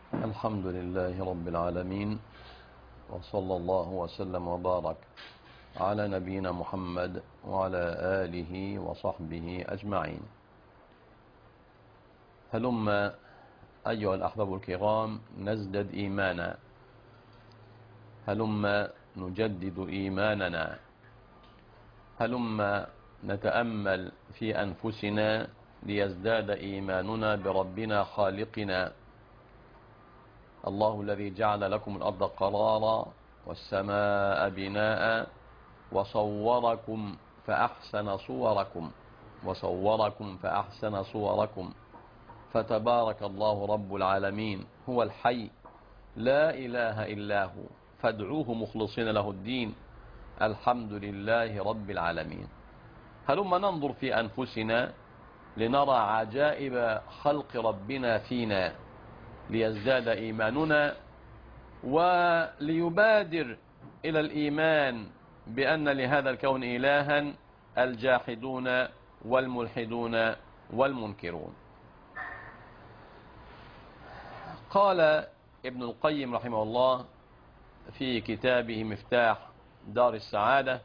الحمد لله رب العالمين وصلى الله وسلم وبارك على نبينا محمد وعلى آله وصحبه أجمعين هلم أيها الأحباب الكرام نزدد إيمانا هلم نجدد إيماننا هلم نتأمل في أنفسنا ليزداد إيماننا بربنا خالقنا الله الذي جعل لكم الأرض قرارا والسماء بناء وصوركم فأحسن صوركم وصوركم فأحسن صوركم فتبارك الله رب العالمين هو الحي لا إله إلا هو فادعوه مخلصين له الدين الحمد لله رب العالمين هلما ننظر في أنفسنا لنرى عجائب خلق ربنا فينا ليزداد إيماننا وليبادر إلى الإيمان بأن لهذا الكون إلها الجاحدون والملحدون والمنكرون قال ابن القيم رحمه الله في كتابه مفتاح دار السعادة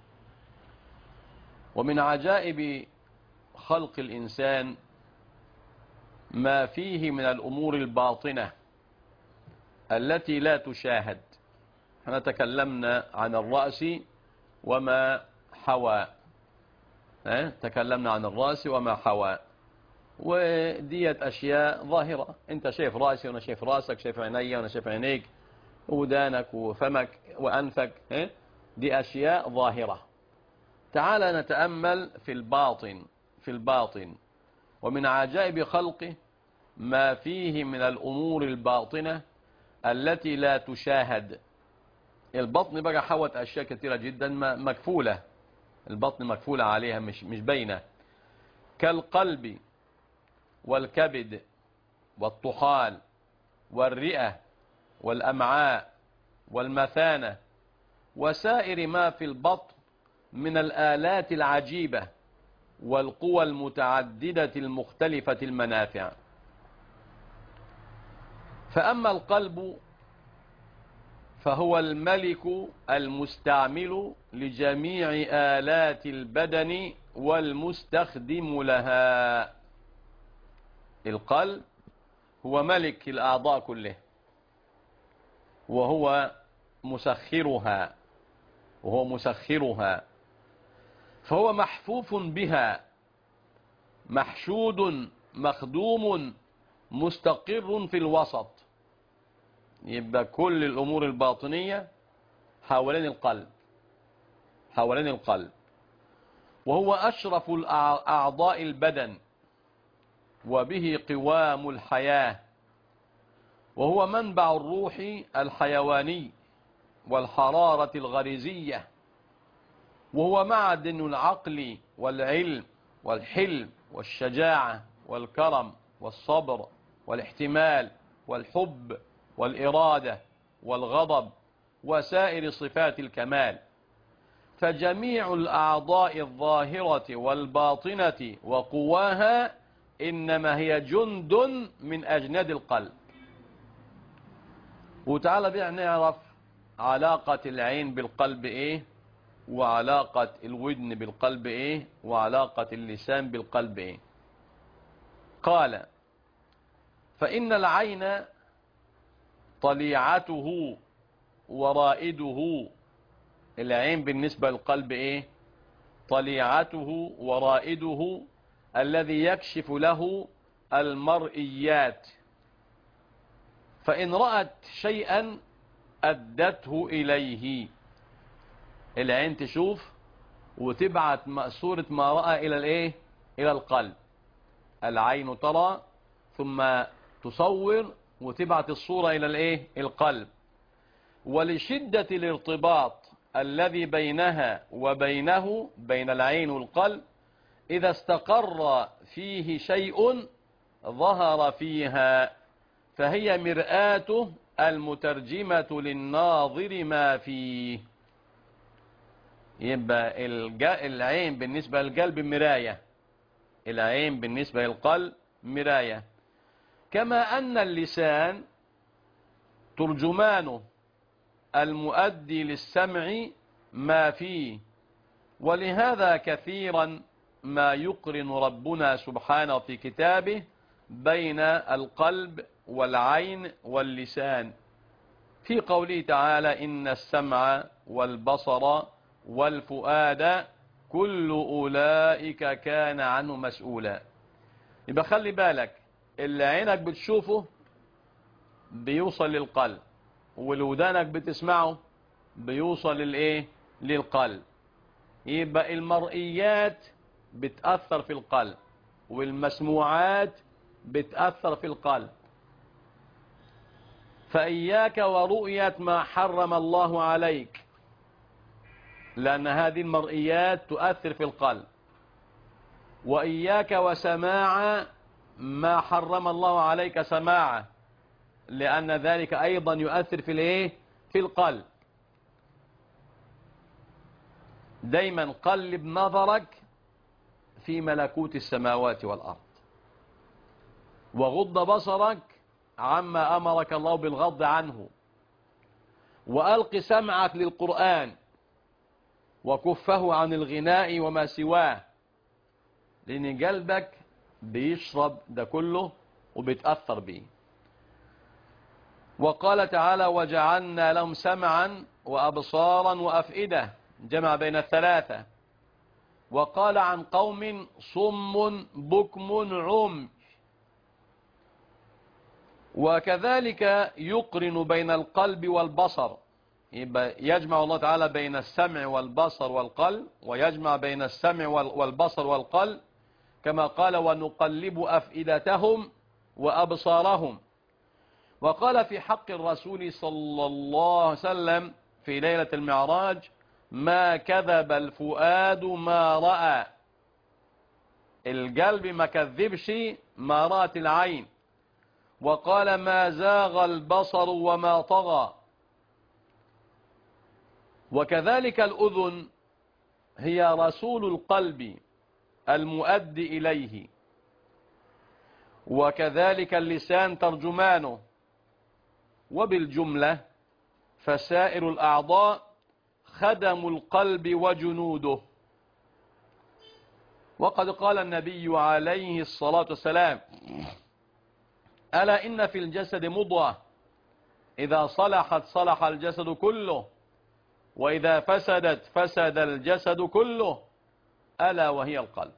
ومن عجائب خلق الإنسان ما فيه من الأمور الباطنة التي لا تشاهد احنا تكلمنا عن الرأس وما حوى اه؟ تكلمنا عن الرأس وما حوى وديت أشياء ظاهرة انت شايف رأسي وانا شايف رأسك شايف عيني وانا شايف عينيك ودانك وفمك وأنفك اه؟ دي أشياء ظاهرة تعال نتأمل في الباطن في الباطن ومن عجائب خلقه ما فيه من الأمور الباطنة التي لا تشاهد البطن بقى حوت أشياء كثيرة جدا مكفولة البطن مكفولة عليها مش, مش بينة كالقلب والكبد والطحال والرئة والأمعاء والمثانة وسائر ما في البطن من الآلات العجيبة والقوى المتعددة المختلفة المنافع فأما القلب فهو الملك المستعمل لجميع آلات البدن والمستخدم لها القلب هو ملك الأعضاء كله وهو مسخرها وهو مسخرها فهو محفوف بها محشود مخدوم مستقر في الوسط يبقى كل الأمور الباطنية حوالين القلب حوالين القلب وهو أشرف أعضاء البدن وبه قوام الحياة وهو منبع الروح الحيواني والحرارة الغريزية وهو معدن العقل والعلم والحلم والشجاعة والكرم والصبر والاحتمال والحب والإرادة والغضب وسائر صفات الكمال فجميع الأعضاء الظاهرة والباطنة وقواها إنما هي جند من أجناد القلب وتعالى بيع نعرف علاقة العين بالقلب إيه وعلاقة الودن بالقلب إيه وعلاقة اللسان بالقلب إيه قال فإن العين طليعته ورائده العين بالنسبة للقلب إيه طليعته ورائده الذي يكشف له المرئيات فإن رأت شيئا أدته إليه العين تشوف وتبعت صورة ما رأى إلى الإيه إلى القلب العين ترى ثم تصور وتبعت الصورة إلى الإيه القلب ولشدة الارتباط الذي بينها وبينه بين العين والقلب إذا استقر فيه شيء ظهر فيها فهي مرآة المترجمة للناظر ما فيه يبقى العين بالنسبة للقلب مراية العين بالنسبة للقلب مراية كما أن اللسان ترجمان المؤدي للسمع ما فيه ولهذا كثيرا ما يقرن ربنا سبحانه في كتابه بين القلب والعين واللسان في قوله تعالى إن السمع والبصر والفؤاد كل أولئك كان عنه مسؤولا يبقى خلي بالك اللي عينك بتشوفه بيوصل للقلب والودانك بتسمعه بيوصل للايه للقلب يبقى المرئيات بتأثر في القلب والمسموعات بتأثر في القلب فإياك ورؤية ما حرم الله عليك لأن هذه المرئيات تؤثر في القلب وإياك وسماع ما حرم الله عليك سماعه لأن ذلك أيضا يؤثر في الايه في القلب دايما قلب نظرك في ملكوت السماوات والأرض وغض بصرك عما أمرك الله بالغض عنه وألق سمعك للقرآن وكفه عن الغناء وما سواه لأن قلبك بيشرب ده كله وبيتأثر به وقال تعالى وجعلنا لهم سمعا وأبصارا وأفئدة جمع بين الثلاثة وقال عن قوم صم بكم عم وكذلك يقرن بين القلب والبصر يجمع الله تعالى بين السمع والبصر والقلب ويجمع بين السمع والبصر والقلب كما قال ونقلب أفئدتهم وأبصارهم وقال في حق الرسول صلى الله عليه وسلم في ليلة المعراج ما كذب الفؤاد ما رأى القلب ما كذبش ما رأت العين وقال ما زاغ البصر وما طغى وكذلك الأذن هي رسول القلب المؤدي إليه وكذلك اللسان ترجمانه وبالجملة فسائر الأعضاء خدم القلب وجنوده وقد قال النبي عليه الصلاة والسلام ألا إن في الجسد مضغة إذا صلحت صلح الجسد كله وإذا فسدت فسد الجسد كله ألا وهي القلب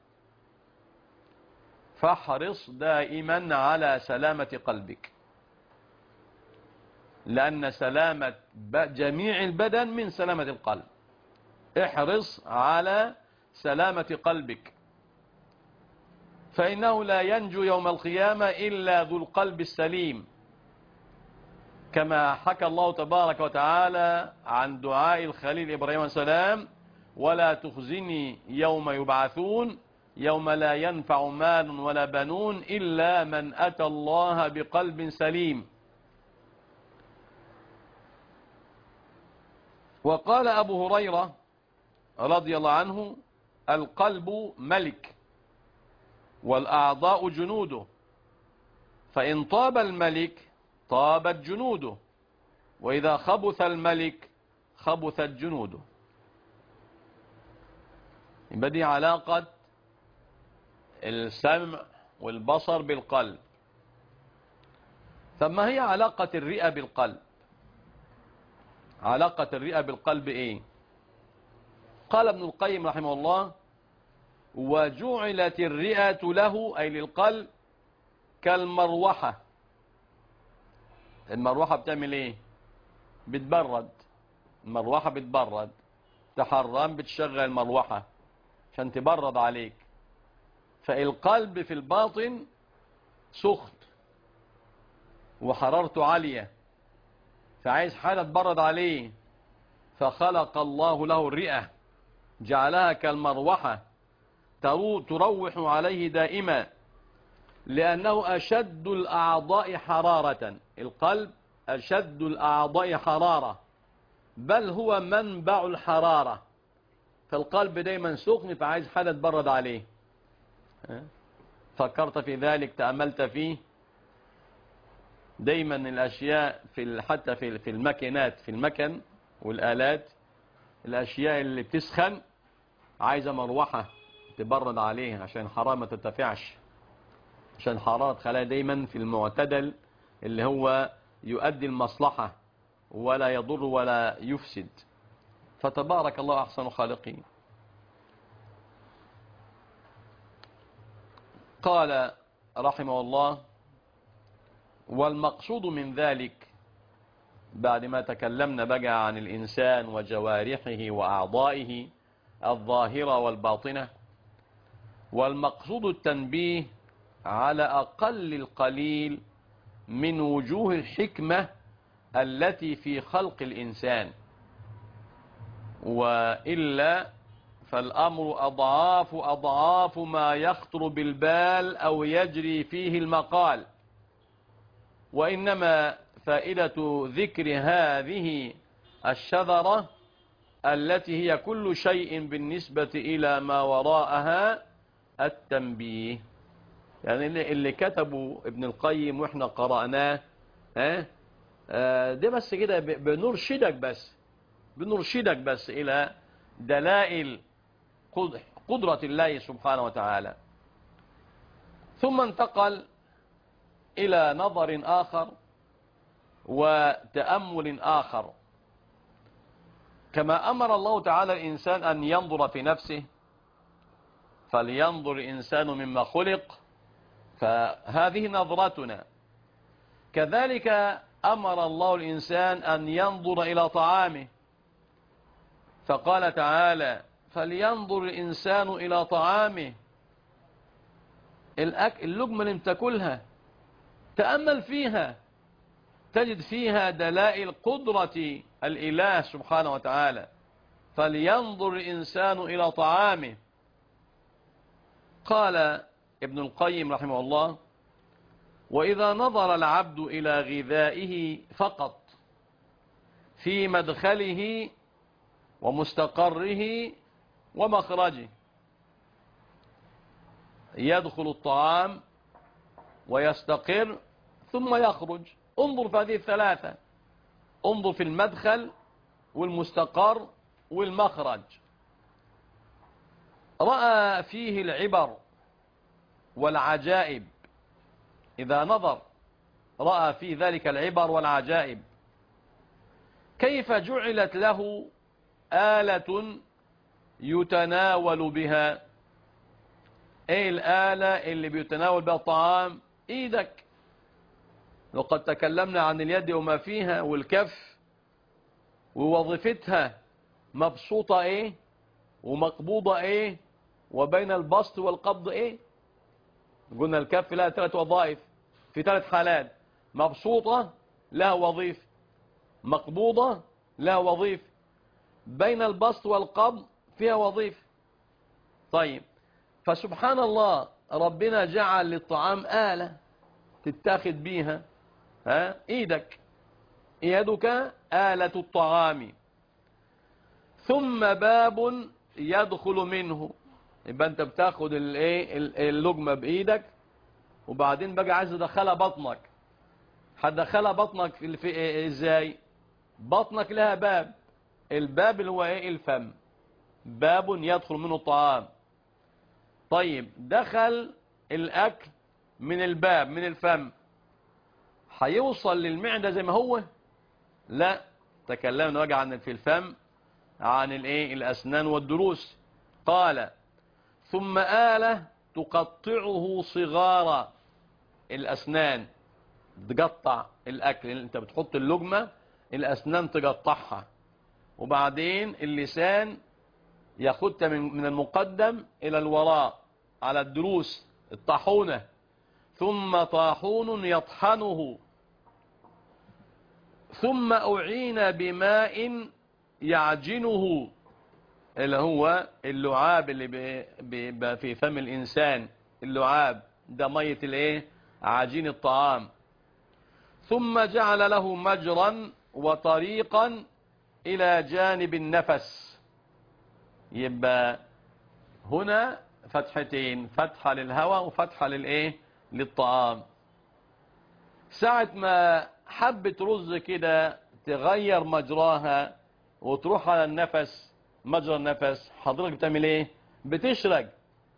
فاحرص دائما على سلامة قلبك لأن سلامة جميع البدن من سلامة القلب احرص على سلامة قلبك فإنه لا ينجو يوم القيامة إلا ذو القلب السليم كما حكى الله تبارك وتعالى عن دعاء الخليل إبراهيم السلام ولا تخزني يوم يبعثون يوم لا ينفع مال ولا بنون إلا من أتى الله بقلب سليم وقال أبو هريرة رضي الله عنه القلب ملك والأعضاء جنوده فإن طاب الملك طابت جنوده وإذا خبث الملك خبثت جنوده يبقى دي علاقة السمع والبصر بالقلب ثم هي علاقة الرئة بالقلب علاقة الرئة بالقلب ايه قال ابن القيم رحمه الله وجعلت الرئة له أي للقلب كالمروحة المروحة بتعمل ايه بتبرد المروحة بتبرد تحرم بتشغل المروحة عشان تبرد عليك فالقلب في الباطن سخن وحرارته عالية فعايز حاجة تبرد عليه فخلق الله له الرئة جعلها كالمروحة تروح عليه دائما لأنه أشد الأعضاء حرارة القلب أشد الأعضاء حرارة بل هو منبع الحرارة فالقلب دايما سخن فعايز حاجة تبرد عليه فكرت في ذلك تأملت فيه دايما الأشياء في ال- حتى في في الماكينات في المكن والآلات الأشياء اللي بتسخن عايزة مروحة تبرد عليها عشان حرارة ما ترتفعش عشان حرارة تخليها دايما في المعتدل اللي هو يؤدي المصلحة ولا يضر ولا يفسد فتبارك الله أحسن الخالقين قال رحمه الله والمقصود من ذلك بعد ما تكلمنا بقى عن الإنسان وجوارحه وأعضائه الظاهرة والباطنة والمقصود التنبيه على أقل القليل من وجوه الحكمة التي في خلق الإنسان وإلا فالأمر أضعاف أضعاف ما يخطر بالبال أو يجري فيه المقال وإنما فائدة ذكر هذه الشذرة التي هي كل شيء بالنسبة إلى ما وراءها التنبيه يعني اللي, اللي كتبه ابن القيم واحنا قرأناه ها آه ده بس كده ب- بنرشدك بس بنرشدك بس إلى دلائل قد- قدرة الله سبحانه وتعالى ثم انتقل إلى نظر آخر وتأمل آخر كما أمر الله تعالى الإنسان أن ينظر في نفسه فلينظر الإنسان مما خلق فهذه نظرتنا كذلك أمر الله الإنسان أن ينظر إلى طعامه فقال تعالى فلينظر الإنسان إلى طعامه الأك... اللقمة اللي تاكلها تأمل فيها تجد فيها دلائل قدرة الإله سبحانه وتعالى فلينظر الإنسان إلى طعامه قال ابن القيم رحمه الله وإذا نظر العبد إلى غذائه فقط في مدخله ومستقره ومخرجه يدخل الطعام ويستقر ثم يخرج انظر في هذه الثلاثة انظر في المدخل والمستقر والمخرج رأى فيه العبر والعجائب إذا نظر رأى في ذلك العبر والعجائب كيف جعلت له آلة يتناول بها ايه الآلة اللي بيتناول بها الطعام ايدك وقد تكلمنا عن اليد وما فيها والكف ووظيفتها مبسوطة ايه ومقبوضة ايه وبين البسط والقبض ايه قلنا الكف لها ثلاث وظائف في ثلاث حالات مبسوطة لها وظيفة مقبوضة لها وظيفة بين البسط والقبض فيها وظيفة طيب فسبحان الله ربنا جعل للطعام آلة تتاخد بيها ها ايدك يدك آلة الطعام ثم باب يدخل منه يبقى انت بتاخد الايه اللقمه بايدك وبعدين بقى عايز تدخلها بطنك هتدخلها بطنك في في إيه ازاي بطنك لها باب الباب اللي هو ايه الفم باب يدخل منه الطعام طيب دخل الاكل من الباب من الفم هيوصل للمعده زي ما هو لا تكلمنا بقى عن في الفم عن الايه الاسنان والضروس قال ثم آلة تقطعه صغارا الأسنان تقطع الأكل انت بتحط اللقمة الأسنان تقطعها وبعدين اللسان ياخدها من من المقدم إلى الوراء على الدروس الطاحونة ثم طاحون يطحنه ثم أعين بماء يعجنه اللي هو اللعاب اللي بيبقى في فم الإنسان اللعاب ده مية الايه عجين الطعام ثم جعل له مجرا وطريقا إلى جانب النفس يبقى هنا فتحتين فتحة للهواء وفتحة للإيه للطعام ساعة ما حبة رز كده تغير مجراها وتروح على النفس مجرى النفس حضرتك بتعمل ايه بتشرج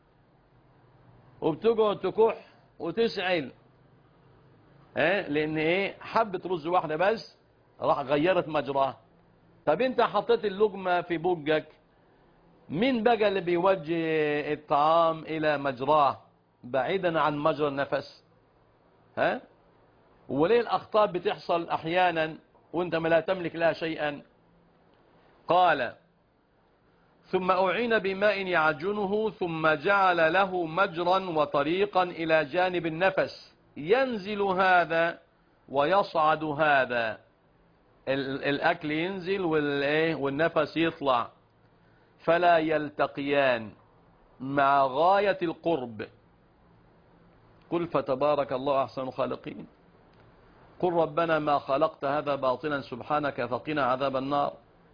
وبتقعد تكح وتسعل ايه لان ايه حبة رز واحدة بس راح غيرت مجراها طب انت حطيت اللقمة في بوجك مين بقى اللي بيوجه الطعام الى مجراه بعيدا عن مجرى النفس ها وليه الاخطاء بتحصل احيانا وانت ما لا تملك لها شيئا قال ثم أعين بماء يعجنه ثم جعل له مجرا وطريقا إلى جانب النفس ينزل هذا ويصعد هذا الأكل ينزل والنفس يطلع فلا يلتقيان مع غاية القرب قل فتبارك الله أحسن خالقين قل ربنا ما خلقت هذا باطلا سبحانك فقنا عذاب النار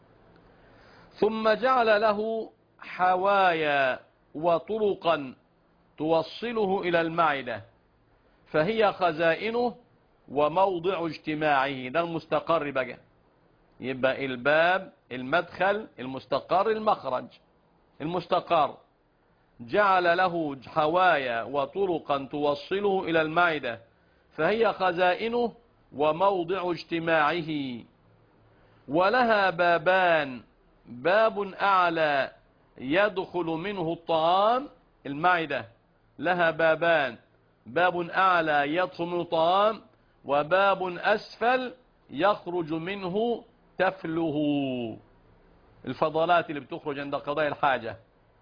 ثم جعل له حوايا وطرقا توصله إلى المعدة فهي خزائنه وموضع اجتماعه ده المستقر بقى يبقى الباب المدخل المستقر المخرج المستقر جعل له حوايا وطرقا توصله إلى المعدة فهي خزائنه وموضع اجتماعه ولها بابان باب أعلى يدخل منه الطعام المعدة لها بابان باب أعلى يدخل منه الطعام وباب أسفل يخرج منه تفله الفضلات اللي بتخرج عند قضاء الحاجة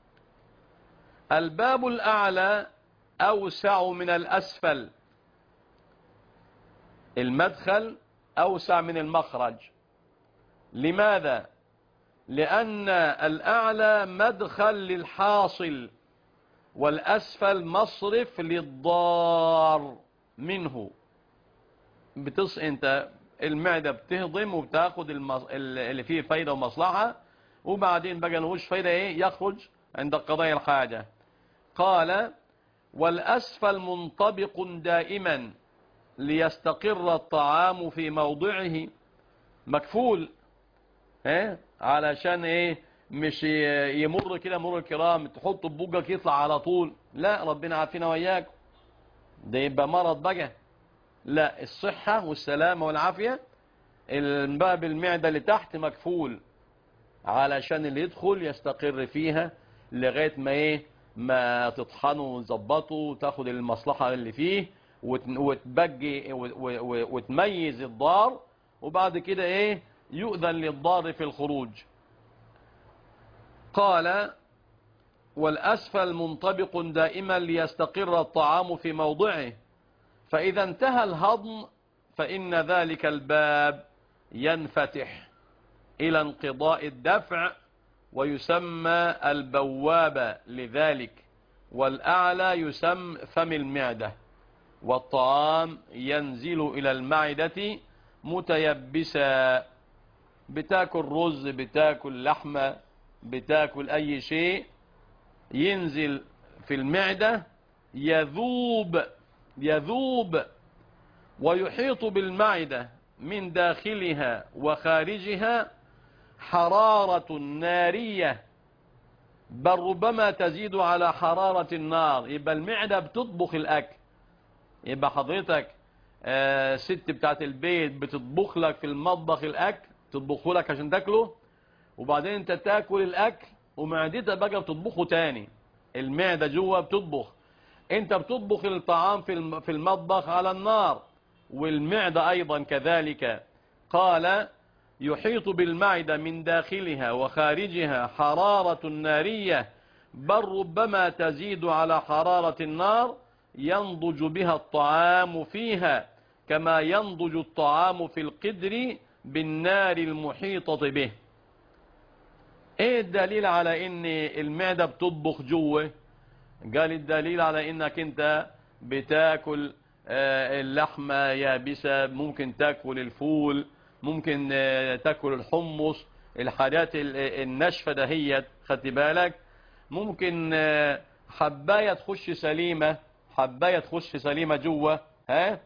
الباب الأعلى أوسع من الأسفل المدخل أوسع من المخرج لماذا لأن الأعلى مدخل للحاصل والأسفل مصرف للضار منه بتص انت المعدة بتهضم وبتاخد المص... اللي فيه فايدة ومصلحة وبعدين بقى نوش فايدة ايه يخرج عند قضايا الحاجة قال والأسفل منطبق دائما ليستقر الطعام في موضعه مكفول ايه علشان ايه مش يمر كده مر الكرام تحطه ببوجك يطلع على طول لا ربنا عافينا وياك ده يبقى مرض بقى لا الصحة والسلامة والعافية الباب المعدة اللي تحت مكفول علشان اللي يدخل يستقر فيها لغاية ما ايه ما تطحنه وتظبطه وتاخد المصلحة اللي فيه وتبجي وتميز الضار وبعد كده ايه يؤذن للضار في الخروج قال والأسفل منطبق دائما ليستقر الطعام في موضعه فإذا انتهى الهضم فإن ذلك الباب ينفتح إلى انقضاء الدفع ويسمى البوابة لذلك والأعلى يسمى فم المعدة والطعام ينزل إلى المعدة متيبسا بتاكل رز بتاكل لحمة بتاكل أي شيء ينزل في المعدة يذوب يذوب ويحيط بالمعدة من داخلها وخارجها حرارة نارية بل ربما تزيد على حرارة النار يبقى المعدة بتطبخ الأكل يبقى حضرتك آه ست بتاعت البيت بتطبخ لك في المطبخ الأكل تطبخه لك عشان تاكله وبعدين انت تاكل الأكل ومعدتها بقى بتطبخه تاني المعدة جوه بتطبخ انت بتطبخ الطعام في في المطبخ على النار والمعدة ايضا كذلك قال يحيط بالمعدة من داخلها وخارجها حرارة نارية بل ربما تزيد على حرارة النار ينضج بها الطعام فيها كما ينضج الطعام في القدر بالنار المحيطة به ايه الدليل على ان المعدة بتطبخ جوه قال الدليل على انك انت بتاكل اللحمة يابسة ممكن تاكل الفول ممكن تاكل الحمص الحاجات الناشفة دهيت خدت بالك ممكن حباية تخش سليمة حباية تخش سليمة جوه ها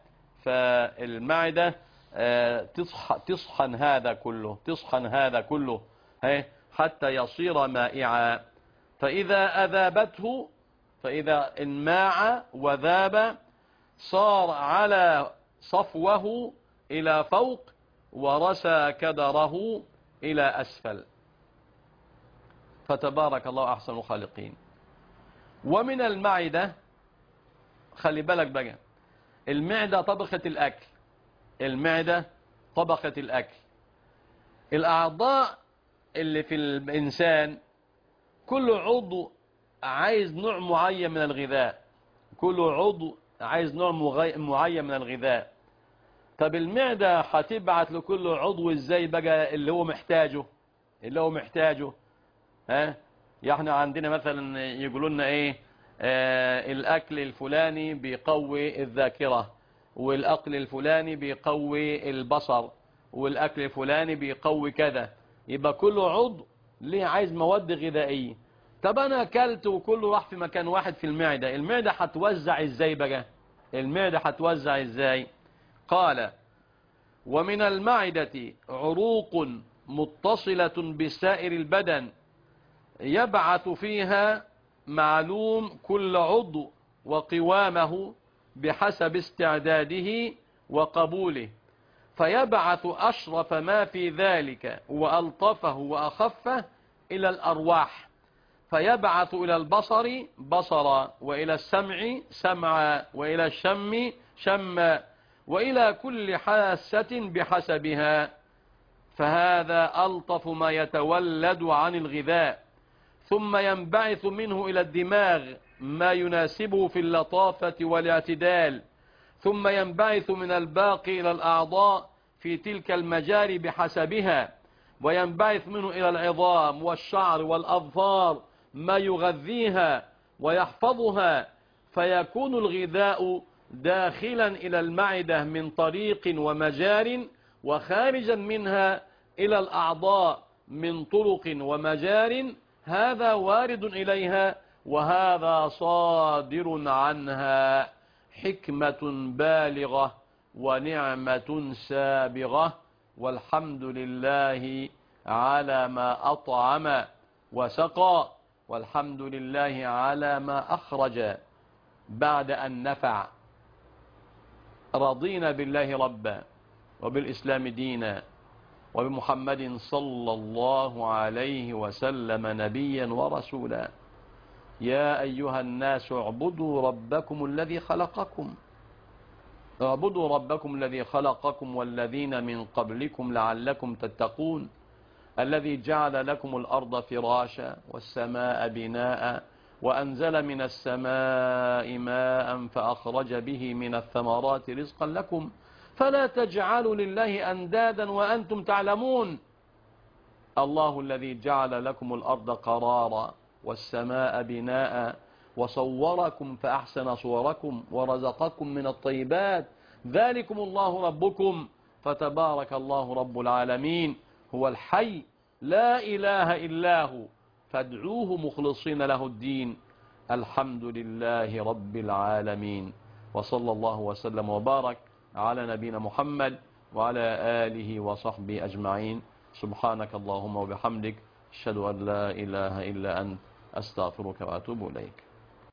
فالمعدة تصحن هذا كله تصحن هذا كله حتى يصير مائعا فإذا أذابته فإذا انماع وذاب صار على صفوه إلى فوق ورسى كدره إلى أسفل فتبارك الله أحسن الخالقين ومن المعدة خلي بالك بقى المعدة طبقة الأكل المعدة طبقة الأكل الأعضاء اللي في الإنسان كل عضو عايز نوع معين من الغذاء كل عضو عايز نوع معين من الغذاء طب المعدة هتبعت لكل عضو ازاي بقى اللي هو محتاجه اللي هو محتاجه ها يعني عندنا مثلا يقولوا لنا ايه آه الاكل الفلاني بيقوي الذاكرة والاكل الفلاني بيقوي البصر والاكل الفلاني بيقوي كذا يبقى كل عضو ليه عايز مواد غذائية طب انا اكلت وكله راح في مكان واحد في المعدة المعدة هتوزع ازاي بقى المعدة هتوزع ازاي قال ومن المعدة عروق متصلة بسائر البدن يبعث فيها معلوم كل عضو وقوامه بحسب استعداده وقبوله فيبعث أشرف ما في ذلك وألطفه وأخفه إلى الأرواح فيبعث إلى البصر بصرا وإلى السمع سمعا وإلى الشم شما وإلى كل حاسة بحسبها فهذا ألطف ما يتولد عن الغذاء ثم ينبعث منه إلى الدماغ ما يناسبه في اللطافة والاعتدال ثم ينبعث من الباقي إلى الأعضاء في تلك المجاري بحسبها وينبعث منه إلى العظام والشعر والأظفار ما يغذيها ويحفظها فيكون الغذاء داخلا إلى المعدة من طريق ومجار وخارجا منها إلى الأعضاء من طرق ومجار هذا وارد إليها وهذا صادر عنها حكمة بالغة ونعمة سابغة والحمد لله على ما أطعم وسقى والحمد لله على ما أخرج بعد أن نفع رضينا بالله ربا وبالإسلام دينا وبمحمد صلى الله عليه وسلم نبيا ورسولا يا أيها الناس اعبدوا ربكم الذي خلقكم اعبدوا ربكم الذي خلقكم والذين من قبلكم لعلكم تتقون الذي جعل لكم الأرض فراشا والسماء بناء وأنزل من السماء ماء فأخرج به من الثمرات رزقا لكم فلا تجعلوا لله أندادا وأنتم تعلمون الله الذي جعل لكم الأرض قرارا والسماء بناء وصوركم فأحسن صوركم ورزقكم من الطيبات ذلكم الله ربكم فتبارك الله رب العالمين هو الحي لا إله إلا هو فادعوه مخلصين له الدين الحمد لله رب العالمين وصلى الله وسلم وبارك على نبينا محمد وعلى آله وصحبه أجمعين سبحانك اللهم وبحمدك أشهد أن لا إله إلا أنت أستغفرك وأتوب إليك